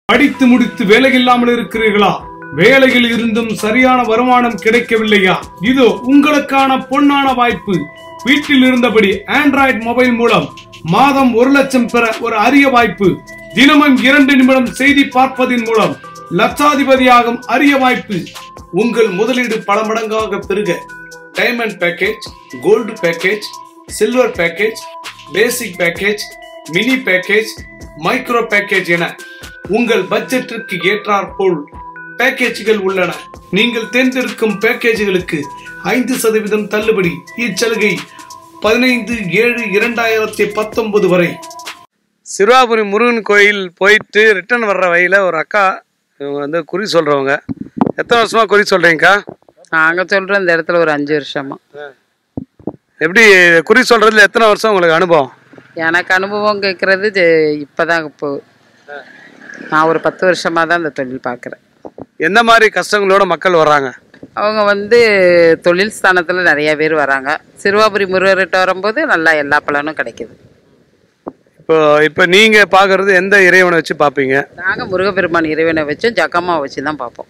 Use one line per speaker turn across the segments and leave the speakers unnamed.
படித்து முடித்து வேலையில்லாமல் இருக்கிறீர்களா வேலையில் இருந்தும் சரியான வருமானம் கிடைக்கவில்லையா இதோ உங்களுக்கான பொன்னான வாய்ப்பு வீட்டில் இருந்தபடி ஆண்ட்ராய்டு மொபைல் மூலம் மாதம் ஒரு லட்சம் பெற ஒரு அரிய வாய்ப்பு தினமும் இரண்டு நிமிடம் செய்தி பார்ப்பதின் மூலம் லட்சாதிபதியாகும் அரிய வாய்ப்பு உங்கள் முதலீடு பல மடங்காக பெருக diamond package gold package silver package basic package mini package micro package என உங்கள் பட்ஜெட்டிற்கு ஏற்றாற்போல் பேக்கேஜ்கள் உள்ளன நீங்கள் தேர்ந்தெடுக்கும் பேக்கேஜ்களுக்கு ஐந்து சதவீதம் தள்ளுபடி இச்சலுகை பதினைந்து ஏழு இரண்டாயிரத்தி பத்தொன்பது வரை
சிறுவாபுரி முருகன் கோயில் போயிட்டு ரிட்டர்ன் வர்ற வழியில் ஒரு அக்கா இவங்க வந்து குறி சொல்கிறவங்க எத்தனை வருஷமா குறி சொல்கிறீங்கக்கா
நாங்கள் சொல்கிறோம் இந்த இடத்துல ஒரு அஞ்சு வருஷமா
எப்படி குறி சொல்கிறதுல எத்தனை வருஷம் உங்களுக்கு அனுபவம்
எனக்கு அனுபவம் கேட்குறது இப்போ தான் இப்போ நான் ஒரு பத்து வருஷமாக தான் இந்த தொழில் பார்க்குறேன்
எந்த மாதிரி கஷ்டங்களோட மக்கள் வர்றாங்க
அவங்க வந்து தொழில் ஸ்தானத்தில் நிறைய பேர் வராங்க சிறுவாபுரி முருகர்கிட்ட வரும்போது நல்லா எல்லா பலனும் கிடைக்குது
இப்போ இப்போ நீங்கள் பார்க்குறது எந்த இறைவனை வச்சு பார்ப்பீங்க
நாங்கள் முருகப்பெருமான் இறைவனை வச்சும் ஜக்கம்மா வச்சு தான் பார்ப்போம்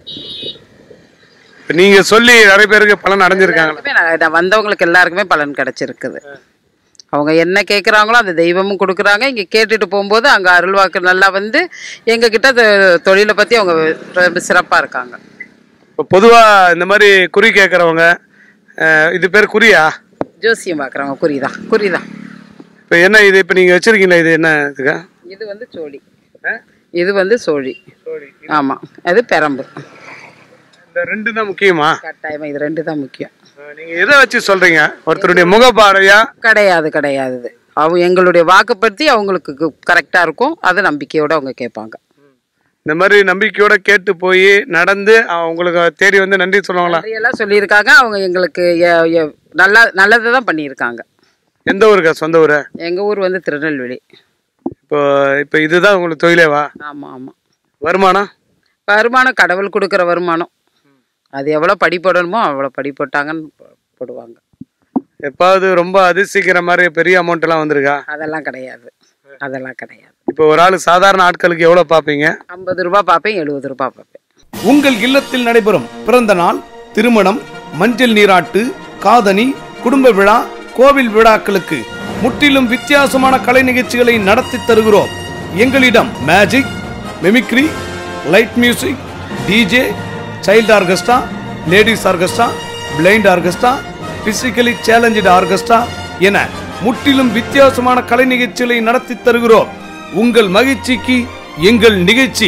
இப்போ நீங்கள் சொல்லி நிறைய பேருக்கு பலன் அடைஞ்சிருக்காங்க
எல்லாருக்குமே நான் நான் வந்தவங்களுக்கு எல்லாருக்குமே பலன் கிடைச்சிருக்குது அவங்க என்ன கேட்குறாங்களோ அந்த தெய்வமும் கொடுக்குறாங்க இங்கே கேட்டுட்டு போகும்போது அங்கே அருள்வாக்கு நல்லா வந்து எங்ககிட்ட தொ- தொழிலை பற்றி அவங்க ரொம்ப சிறப்பாக இருக்காங்க
இப்போ பொதுவாக இந்த மாதிரி குறி கேட்குறவங்க இது பேர் குறியா
ஜோசியம் பார்க்குறவங்க குறிதான் குறிதான்
இப்போ என்ன இது இப்போ நீங்கள் வச்சுருக்கீங்களா இது என்ன இதுக்கா
இது வந்து சோழி இது வந்து சோழி ஆமாம் அது பெரம்பு
இந்த ரெண்டு தான் முக்கியமா
கட்டாயமாக இது ரெண்டு தான் முக்கியம்
நீங்கள் எதை வச்சு சொல்கிறீங்க ஒருத்தருடைய முகப்பாடையா
கிடையாது கிடையாது இது அவங்க எங்களுடைய வாக்குப்படுத்தி அவங்களுக்கு கரெக்டாக இருக்கும் அது நம்பிக்கையோடு அவங்க கேட்பாங்க
இந்த மாதிரி நம்பிக்கையோட கேட்டு போய் நடந்து அவங்க உங்களுக்கு தேடி வந்து நன்றி சொல்லுவாங்களா
எல்லாம் சொல்லியிருக்காங்க அவங்க எங்களுக்கு எ- எ- நல்லா நல்லதை தான் பண்ணியிருக்காங்க
எந்த ஊருக்கா சொந்த ஊரு
எங்கள் ஊர் வந்து திருநெல்வேலி
இப்போ இப்போ இதுதான் உங்களுக்கு தொழிலேவா
ஆமாம் ஆமாம்
வருமானம்
வருமானம் கடவுள் கொடுக்குற வருமானம் அது எவ்வளோ படி போடணுமோ அவ்வளோ படி போட்டாங்கன்னு போ- போடுவாங்க
எப்பாவது ரொம்ப அதிசயிக்கிற மாதிரி பெரிய அமௌண்ட் எல்லாம் வந்திருக்கா
அதெல்லாம் கிடையாது அதெல்லாம் கிடையாது
இப்போ ஒரு ஆள் சாதாரண ஆட்களுக்கு எவ்வளோ பார்ப்பீங்க
ஐம்பது ரூபா பார்ப்பேன் எழுபது ரூபா பார்ப்பேன்
உங்கள் இல்லத்தில் நடைபெறும் பிறந்த நாள் திருமணம் மஞ்சள் நீராட்டு காதணி குடும்ப விழா கோவில் விழாக்களுக்கு முற்றிலும் வித்தியாசமான கலை நிகழ்ச்சிகளை நடத்தி தருகிறோம் எங்களிடம் magic mimicry light music DJ child orchestra ladies orchestra blind orchestra physically challenge orchestra என முற்றிலும் வித்தியாசமான கலை நிகழ்ச்சிகளை நடத்தி தருகிறோம் உங்கள் மகிழ்ச்சிக்கு எங்கள் நிகழ்ச்சி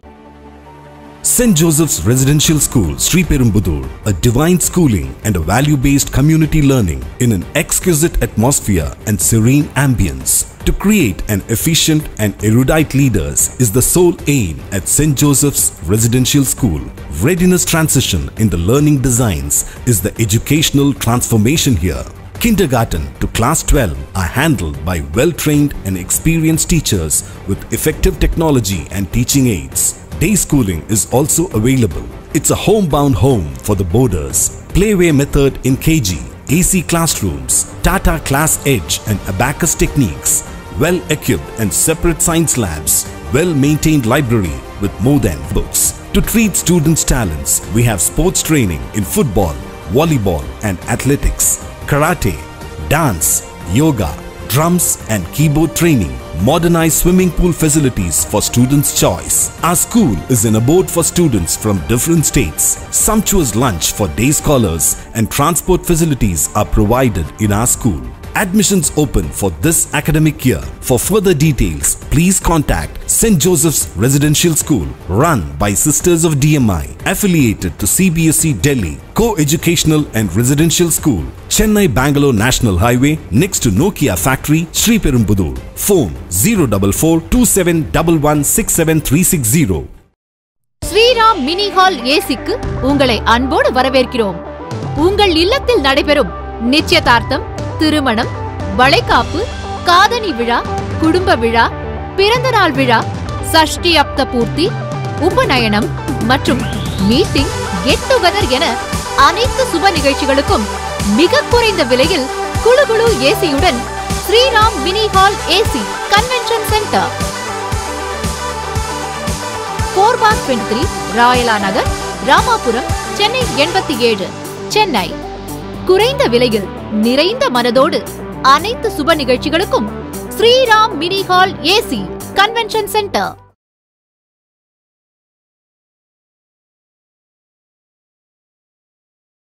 St. Joseph's Residential School, Sri Perumbudur, a divine schooling and a value-based community learning in an exquisite atmosphere and serene ambience. To create an efficient and erudite leaders is the sole aim at St. Joseph's Residential School. Readiness transition in the learning designs is the educational transformation here. Kindergarten to class 12 are handled by well-trained and experienced teachers with effective technology and teaching aids. Day schooling is also available. It's a homebound home for the boarders. Playway method in KG, AC classrooms, Tata Class Edge and Abacus techniques. Well equipped and separate science labs. Well maintained library with more than books. To treat students' talents, we have sports training in football, volleyball and athletics, karate, dance, yoga, drums and keyboard training, modernized swimming pool facilities for students' choice. Our school is an abode for students from different states. Sumptuous lunch for day scholars and transport facilities are provided in our school. Admissions open for this academic year. For further details, please contact St. Joseph's Residential School, run by Sisters of DMI, affiliated to CBSE Delhi, Co-Educational and Residential School, Chennai Bangalore National Highway, next to Nokia Factory, Sri Perumbudur. Phone 044 2711
Sriram mini hall ஏசிக்கு உங்களை அன்போடு வரவேற்கிறோம் உங்கள் இல்லத்தில் நடைபெறும் நிச்சயதார்த்தம் திருமணம் வளைகாப்பு காதணி விழா குடும்ப விழா பிறந்த நாள் விழா சஷ்டி அப்த பூர்த்தி உபநயனம் மற்றும் மீட்டிங் கெட் டுகெதர் என அனைத்து சுப நிகழ்ச்சிகளுக்கும் மிக குறைந்த விலையில் குளு குளு ஏசியுடன் Sriram mini hall AC convention centre four bar twenty three Rayala Nagar Ramapuram Chennai எண்பத்தி ஏழு சென்னை குறைந்த விலையில் நிறைந்த மனதோடு அனைத்து சுப நிகழ்ச்சிகளுக்கும் Sriram mini hall AC convention centre